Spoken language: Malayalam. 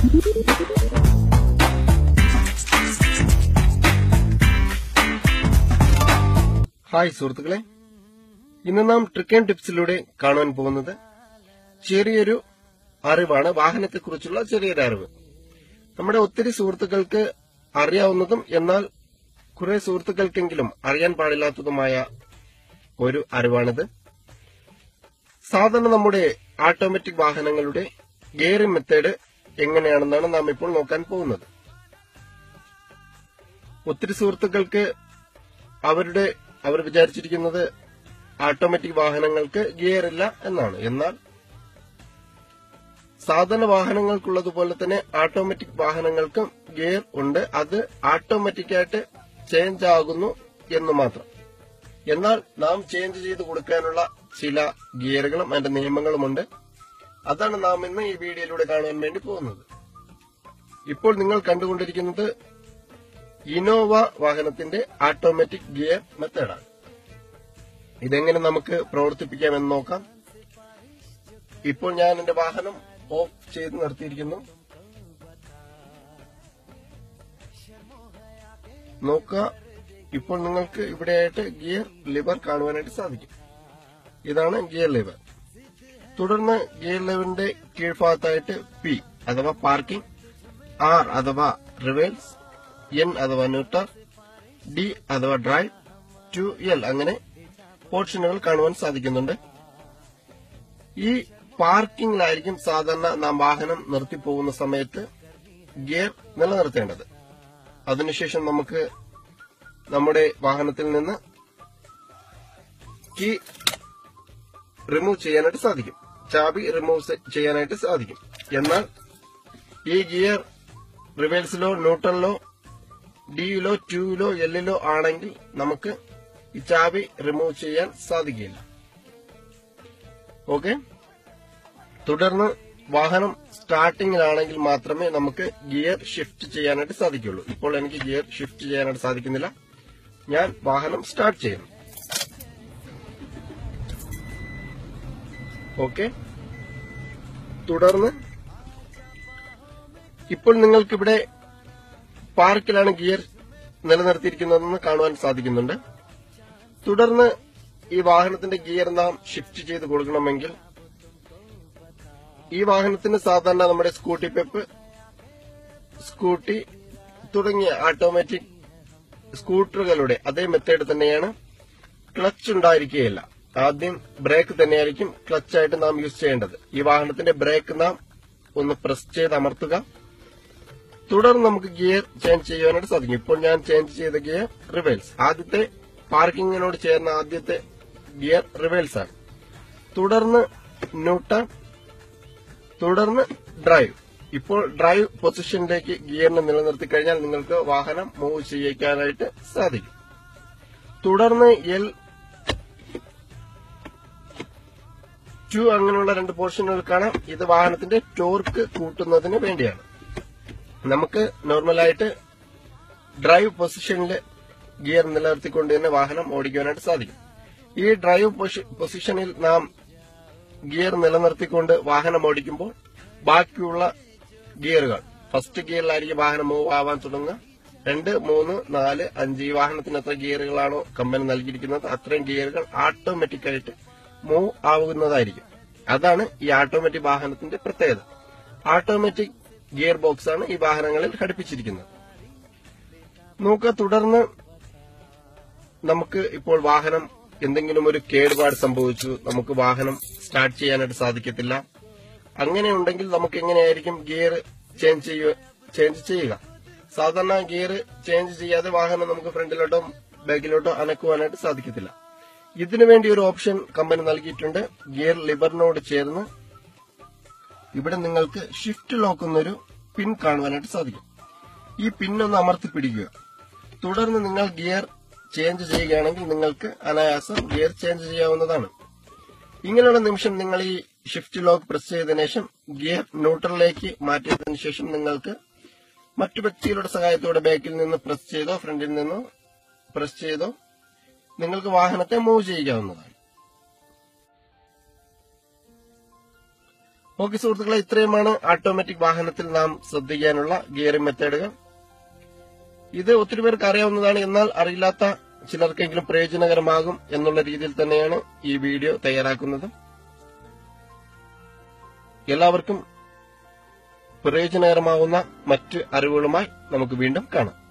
ഹായ് സുഹൃത്തുക്കളെ ഇന്ന് നാം ട്രിക്ക് ആൻഡ് ടിപ്സിലൂടെ കാണാൻ പോകുന്നത് ചെറിയൊരു അറിവാണ് വാഹനത്തെക്കുറിച്ചുള്ള ചെറിയൊരു അറിവ് നമ്മുടെ ഒത്തിരി സുഹൃത്തുക്കൾക്ക് അറിയാവുന്നതും എന്നാൽ കുറെ സുഹൃത്തുക്കൾക്കെങ്കിലും അറിയാൻ പാടില്ലാത്തതുമായ ഒരു അറിവാണിത് സാധാരണ നമ്മുടെ ഓട്ടോമാറ്റിക് വാഹനങ്ങളുടെ ഗിയറിംഗ് മെത്തേഡ് എങ്ങനെയാണെന്നാണ് നാം ഇപ്പോൾ നോക്കാൻ പോകുന്നത് ഒത്തിരി സുഹൃത്തുക്കൾക്ക് അവരുടെ അവർ വിചാരിച്ചിരിക്കുന്നത് ഓട്ടോമാറ്റിക് വാഹനങ്ങൾക്ക് ഗിയർ ഇല്ല എന്നാണ് എന്നാൽ സാധാരണ വാഹനങ്ങൾക്കുള്ളതുപോലെ തന്നെ ഓട്ടോമാറ്റിക് വാഹനങ്ങൾക്കും ഗിയർ ഉണ്ട് അത് ഓട്ടോമാറ്റിക് ആയിട്ട് ചേഞ്ച് ആകുന്നു എന്ന് മാത്രം എന്നാൽ നാം ചേഞ്ച് ചെയ്ത് കൊടുക്കാനുള്ള ചില ഗിയറുകളും അതിന്റെ നിയമങ്ങളുമുണ്ട് അതാണ് നാം ഇന്ന് ഈ വീഡിയോയിലൂടെ കാണാൻ വേണ്ടി പോകുന്നത് ഇപ്പോൾ നിങ്ങൾ കണ്ടുകൊണ്ടിരിക്കുന്നത് ഇനോവ വാഹനത്തിന്റെ ഓട്ടോമാറ്റിക് ഗിയർ മെത്തേഡാണ് ഇതെങ്ങനെ നമുക്ക് പ്രവർത്തിപ്പിക്കാമെന്ന് നോക്കാം ഇപ്പോൾ ഞാൻ എന്റെ വാഹനം ഓഫ് ചെയ്ത് നിർത്തിയിരിക്കുന്നു നോക്കുക ഇപ്പോൾ നിങ്ങൾക്ക് ഇവിടെയായിട്ട് ഗിയർ ലിവർ കാണുവാനായിട്ട് സാധിക്കും ഇതാണ് ഗിയർ ലിവർ തുടർന്ന് ഗിയർ ലിവറിന്റെ കീഴ്ഭാഗത്തായിട്ട് പി അഥവാ പാർക്കിംഗ് ആർ അഥവാ റിവേഴ്സ് എൻ അഥവാ ന്യൂട്ടർ ഡി അഥവാ ഡ്രൈവ് ടു എൽ അങ്ങനെ പോർഷനുകൾ കാണുവാൻ സാധിക്കുന്നുണ്ട് ഈ പാർക്കിംഗിലായിരിക്കും സാധാരണ നാം വാഹനം നിർത്തിപ്പോകുന്ന സമയത്ത് ഗിയർ നിലനിർത്തേണ്ടത് അതിനുശേഷം നമുക്ക് നമ്മുടെ വാഹനത്തിൽ നിന്ന് കീ റിമൂവ് ചെയ്യാനായിട്ട് സാധിക്കും ചാബി റിമൂവ് ചെയ്യാനായിട്ട് സാധിക്കും എന്നാൽ ഈ ഗിയർ റിവേഴ്സിലോ ന്യൂട്രലിലോ ഡിയിലോ ടൂയിലോ എല്ലിലോ ആണെങ്കിൽ നമുക്ക് ഈ ചാബി റിമൂവ് ചെയ്യാൻ സാധിക്കില്ല ഓക്കെ തുടർന്ന് വാഹനം സ്റ്റാർട്ടിങ്ങിലാണെങ്കിൽ മാത്രമേ നമുക്ക് ഗിയർ ഷിഫ്റ്റ് ചെയ്യാനായിട്ട് സാധിക്കുള്ളൂ ഇപ്പോൾ എനിക്ക് ഗിയർ ഷിഫ്റ്റ് ചെയ്യാനായിട്ട് സാധിക്കുന്നില്ല ഞാൻ വാഹനം സ്റ്റാർട്ട് ചെയ്യുന്നു ഓക്കെ തുടർന്ന് ഇപ്പോൾ നിങ്ങൾക്കിവിടെ പാർക്കിലാണ് ഗിയർ നിലനിർത്തിയിരിക്കുന്നതെന്ന് കാണുവാൻ സാധിക്കുന്നുണ്ട് തുടർന്ന് ഈ വാഹനത്തിന്റെ ഗിയർ നാം ഷിഫ്റ്റ് ചെയ്ത് കൊടുക്കണമെങ്കിൽ ഈ വാഹനത്തിന് സാധാരണ നമ്മുടെ സ്കൂട്ടി പെപ്പ് സ്കൂട്ടി തുടങ്ങിയ ഓട്ടോമാറ്റിക് സ്കൂട്ടറുകളുടെ അതേ മെത്തേഡ് തന്നെയാണ് ക്ലച്ച് ഉണ്ടായിരിക്കുകയില്ല ആദ്യം ബ്രേക്ക് തന്നെയായിരിക്കും ക്ലച്ചായിട്ട് നാം യൂസ് ചെയ്യേണ്ടത് ഈ വാഹനത്തിന്റെ ബ്രേക്ക് നാം ഒന്ന് പ്രസ് ചെയ്ത് അമർത്തുക തുടർന്ന് നമുക്ക് ഗിയർ ചേഞ്ച് ചെയ്യാനായിട്ട് സാധിക്കും ഇപ്പോൾ ഞാൻ ചേഞ്ച് ചെയ്ത ഗിയർ റിവേഴ്സ് ആദ്യത്തെ പാർക്കിങ്ങിനോട് ചേർന്ന ആദ്യത്തെ ഗിയർ റിവേഴ്സ് ആണ് തുടർന്ന് ന്യൂട്ടൺ തുടർന്ന് ഡ്രൈവ് ഇപ്പോൾ ഡ്രൈവ് പൊസിഷനിലേക്ക് ഗിയറിനെ നിലനിർത്തി കഴിഞ്ഞാൽ നിങ്ങൾക്ക് വാഹനം മൂവ് ചെയ്യിക്കാനായിട്ട് സാധിക്കും തുടർന്ന് എൽ ടു അങ്ങനെയുള്ള രണ്ട് പോർഷനുകൾ കാണാം ഇത് വാഹനത്തിന്റെ ടോർക്ക് കൂട്ടുന്നതിന് വേണ്ടിയാണ് നമുക്ക് നോർമലായിട്ട് ഡ്രൈവ് പൊസിഷനിൽ ഗിയർ നിലനിർത്തിക്കൊണ്ട് തന്നെ വാഹനം ഓടിക്കുവാനായിട്ട് സാധിക്കും ഈ ഡ്രൈവ് പൊസിഷനിൽ നാം ഗിയർ നിലനിർത്തിക്കൊണ്ട് വാഹനം ഓടിക്കുമ്പോൾ ബാക്കിയുള്ള ഗിയറുകൾ ഫസ്റ്റ് ഗിയറിലായിരിക്കും വാഹനം മൂവ് ആവാൻ തുടങ്ങുക രണ്ട് മൂന്ന് നാല് അഞ്ച് ഈ വാഹനത്തിന് എത്ര ഗിയറുകളാണോ കമ്പനി നൽകിയിരിക്കുന്നത് അത്രയും ഗിയറുകൾ ഓട്ടോമാറ്റിക് ആയിട്ട് മൂവ് ആവുന്നതായിരിക്കും അതാണ് ഈ ഓട്ടോമാറ്റിക് വാഹനത്തിന്റെ പ്രത്യേകത ഓട്ടോമാറ്റിക് ഗിയർ ബോക്സ് ആണ് ഈ വാഹനങ്ങളിൽ ഘടിപ്പിച്ചിരിക്കുന്നത് നോക്കുക തുടർന്ന് നമുക്ക് ഇപ്പോൾ വാഹനം എന്തെങ്കിലും ഒരു കേടുപാട് സംഭവിച്ചു നമുക്ക് വാഹനം സ്റ്റാർട്ട് ചെയ്യാനായിട്ട് സാധിക്കത്തില്ല അങ്ങനെ ഉണ്ടെങ്കിൽ നമുക്ക് എങ്ങനെയായിരിക്കും ഗിയർ ചേഞ്ച് ചെയ്യുക ചേഞ്ച് ചെയ്യുക സാധാരണ ഗിയർ ചേഞ്ച് ചെയ്യാതെ വാഹനം നമുക്ക് ഫ്രണ്ടിലോട്ടോ ബാക്കിലോട്ടോ അനക്കുവാനായിട്ട് സാധിക്കത്തില്ല ഇതിനു വേണ്ടി ഒരു ഓപ്ഷൻ കമ്പനി നൽകിയിട്ടുണ്ട് ഗിയർ ലിവറിനോട് ചേർന്ന് ഇവിടെ നിങ്ങൾക്ക് ഷിഫ്റ്റ് ലോക്ക് എന്നൊരു പിൻ കാണുവാനായിട്ട് സാധിക്കും ഈ പിൻ ഒന്ന് അമർത്തി പിടിക്കുക തുടർന്ന് നിങ്ങൾ ഗിയർ ചേഞ്ച് ചെയ്യുകയാണെങ്കിൽ നിങ്ങൾക്ക് അനായാസം ഗിയർ ചേഞ്ച് ചെയ്യാവുന്നതാണ് ഇങ്ങനെയുള്ള നിമിഷം നിങ്ങൾ ഈ ഷിഫ്റ്റ് ലോക്ക് പ്രസ് ചെയ്തതിനു ശേഷം ഗിയർ ന്യൂട്രലിലേക്ക് മാറ്റിയതിനു ശേഷം നിങ്ങൾക്ക് മറ്റു വ്യക്തികളുടെ സഹായത്തോടെ ബാക്കിൽ നിന്ന് പ്രസ് ചെയ്തോ ഫ്രണ്ടിൽ നിന്നോ പ്രസ് ചെയ്തോ നിങ്ങൾക്ക് വാഹനത്തെ മൂവ് ചെയ്യാവുന്നതാണ് ഓക്കെ സുഹൃത്തുക്കളെ ഇത്രയുമാണ് ഓട്ടോമാറ്റിക് വാഹനത്തിൽ നാം ശ്രദ്ധിക്കാനുള്ള ഗിയറിംഗ് മെത്തേഡുകൾ ഇത് ഒത്തിരി പേർക്ക് അറിയാവുന്നതാണ് എന്നാൽ അറിയില്ലാത്ത ചിലർക്കെങ്കിലും പ്രയോജനകരമാകും എന്നുള്ള രീതിയിൽ തന്നെയാണ് ഈ വീഡിയോ തയ്യാറാക്കുന്നത് എല്ലാവർക്കും പ്രയോജനകരമാകുന്ന മറ്റ് അറിവുകളുമായി നമുക്ക് വീണ്ടും കാണാം